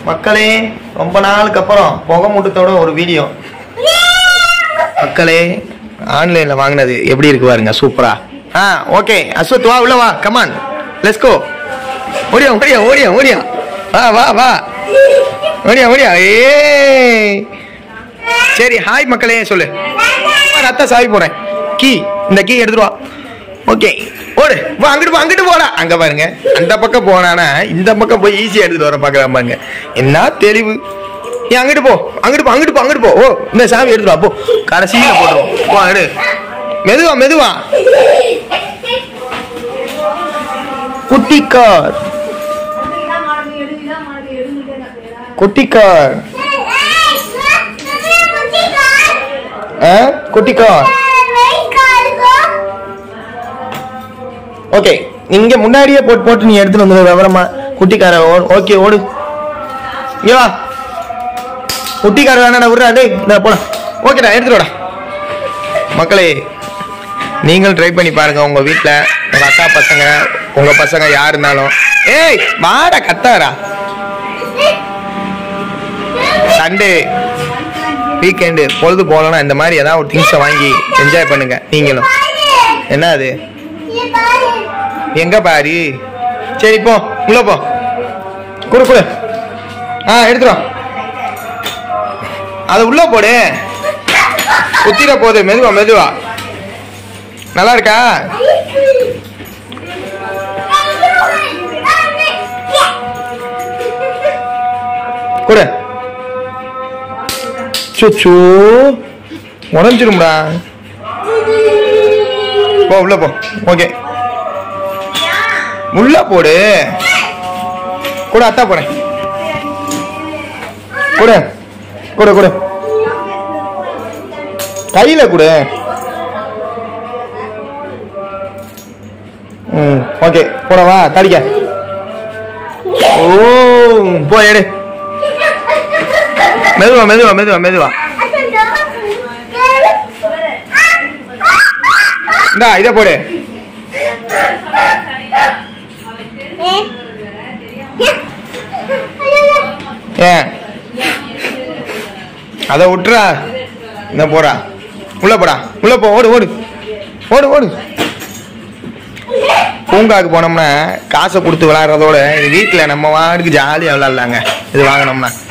மக்களே ரொம்ப நாளுக்கு அப்புறம் புகை மூட்டத்தோட ஒரு வீடியோ மக்களே ஆன்லைன்ல வாங்கினது எப்படி இருக்கு பாருங்க சூப்பரா ஆ ஓகே அஸ்வத் வா உள்ள வா கமான் லெட்ஸ் கோ ஓடியா ஓடியா ஓடியா ஓடியா வா வா வா ஓடியா ஓடியா ஏ சரி ஹாய் மக்களே சொல்லு ரத்த சாவி போறேன் கீ இந்த கீ எடுத்துட்டு வா ஓகே ஓடு வா அங்கிட்டு போ அங்கிட்டு போடா அங்க பாருங்க அந்த பக்கம் போனானா இந்த பக்கம் போய் ஈஸியா எடுத்துட்டு வர பாக்குறான் பாருங்க என்ன தெளிவு நீ அங்கிட்டு போ அங்கிட்டு போ அங்கிட்டு போ அங்கிட்டு போ ஓ இந்த சாவி எடுத்துட்டு வா போ கடைசியில போட்டுருவோம் போ எடு மெதுவா மெதுவா குட்டி கார் குட்டி கார் ஆ குட்டி கார் ஓகே இங்க முன்னாடியே போட்டு போட்டு நீ எடுத்துட்டு வந்து விவரமா குட்டிக்கார ஓகே ஓடு இங்க வா குட்டிக்கார வேணாடா விடுறா டேய் இந்த போலாம் ஓகேடா எடுத்துட்டு வாடா மக்களே நீங்கள் ட்ரை பண்ணி பாருங்க உங்க வீட்ல உங்க அக்கா பசங்க உங்க பசங்க யார் இருந்தாலும் ஏய் வாடா கத்தாரா சண்டே வீக்கெண்டு பொழுது போகலன்னா இந்த மாதிரி ஏதாவது ஒரு திங்ஸை வாங்கி என்ஜாய் பண்ணுங்க நீங்களும் என்ன அது எங்க பாரு சரி போ உள்ள போ குடு குடு ஆ எடுத்துரும் அது உள்ள போடு குத்திர போகுது மெதுவா மெதுவா நல்லா இருக்கா குடு சுச்சு உடஞ்சிரும்டா போ உள்ள போ ஓகே உள்ள போடு கூட அத்தா போறேன் கூட கூட கூட கையில கொடு ம் ஓகே போடவா தடிக்க ஓ போ எடு மெதுவா மெதுவா மெதுவா மெதுவா இந்தா இதை போடு ஏன் அதை விட்டுறா இந்த போடா உள்ள போடா உள்ள போ ஓடு ஓடு ஓடு ஓடு பூங்காக்கு போனோம்னா காசை கொடுத்து விளையாடுறதோட இது வீட்டில் நம்ம வாட்டுக்கு ஜாலியாக விளையாடலாங்க இது வாங்கினோம்னா